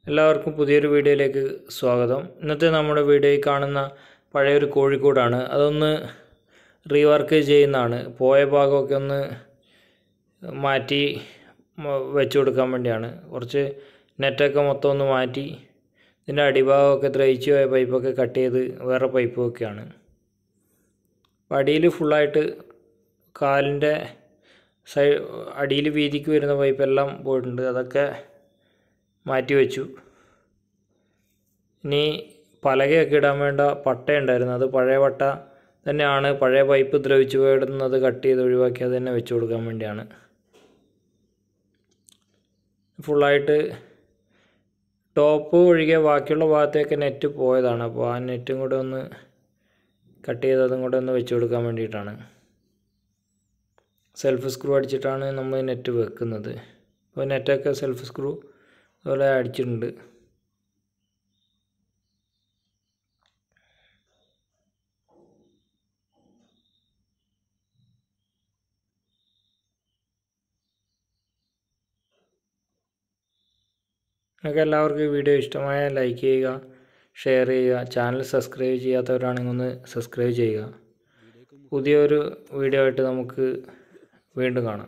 എല്ലാവർക്കും പുതിയൊരു വീഡിയോയിലേക്ക് സ്വാഗതം ഇന്നത്തെ നമ്മുടെ വീഡിയോയിൽ കാണുന്ന പഴയൊരു കോഴിക്കോടാണ് അതൊന്ന് റീവർക്ക് ചെയ്യുന്നതാണ് പോയ ഭാഗമൊക്കെ ഒന്ന് മാറ്റി മ- വെച്ച് കൊടുക്കാൻ വേണ്ടിയാണ് കുറച്ച് നെറ്റൊക്കെ മൊത്തം ഒന്ന് മാറ്റി ഇതിൻ്റെ അടിഭാഗമൊക്കെ ദ്രവിച്ചു പോയ പൈപ്പൊക്കെ കട്ട് ചെയ്ത് വേറെ പൈപ്പൊക്കെയാണ് അപ്പോൾ അടിയിൽ ഫുള്ളായിട്ട് കാലിൻ്റെ സൈ അടിയിൽ വീതിക്ക് വരുന്ന പൈപ്പെല്ലാം പോയിട്ടുണ്ട് അതൊക്കെ മാറ്റി വെച്ചു ഇനി പലകയൊക്കെ ഇടാൻ വേണ്ട പട്ട ഉണ്ടായിരുന്നു അത് പഴയ പട്ട തന്നെയാണ് പഴയ പൈപ്പ് ദ്രവിച്ചു പോയിടുന്നത് കട്ട് ചെയ്ത് ഒഴിവാക്കി അത് തന്നെ വെച്ച് കൊടുക്കാൻ വേണ്ടിയാണ് ഫുള്ളായിട്ട് ടോപ്പ് ഒഴികെ ബാക്കിയുള്ള ഭാഗത്തേക്ക് നെറ്റ് പോയതാണ് അപ്പോൾ ആ നെറ്റും കൂടെ ഒന്ന് കട്ട് ചെയ്ത് അതും കൂടെ ഒന്ന് വെച്ച് കൊടുക്കാൻ വേണ്ടിയിട്ടാണ് സെൽഫ് സ്ക്രൂ അടിച്ചിട്ടാണ് നമ്മൾ നെറ്റ് വെക്കുന്നത് അപ്പോൾ നെറ്റൊക്കെ സെൽഫ് സ്ക്രൂ അതുപോലെ അടിച്ചിട്ടുണ്ട് നിങ്ങൾക്ക് എല്ലാവർക്കും ഈ വീഡിയോ ഇഷ്ടമായ ലൈക്ക് ചെയ്യുക ഷെയർ ചെയ്യുക ചാനൽ സബ്സ്ക്രൈബ് ചെയ്യാത്തവരാണെങ്കിൽ ഒന്ന് സബ്സ്ക്രൈബ് ചെയ്യുക പുതിയൊരു വീഡിയോ ആയിട്ട് നമുക്ക് വീണ്ടും കാണാം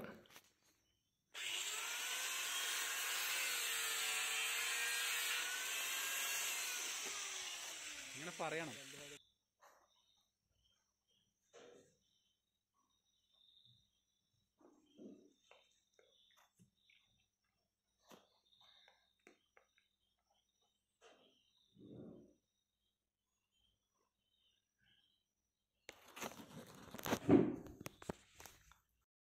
ഇങ്ങനെ പറയണം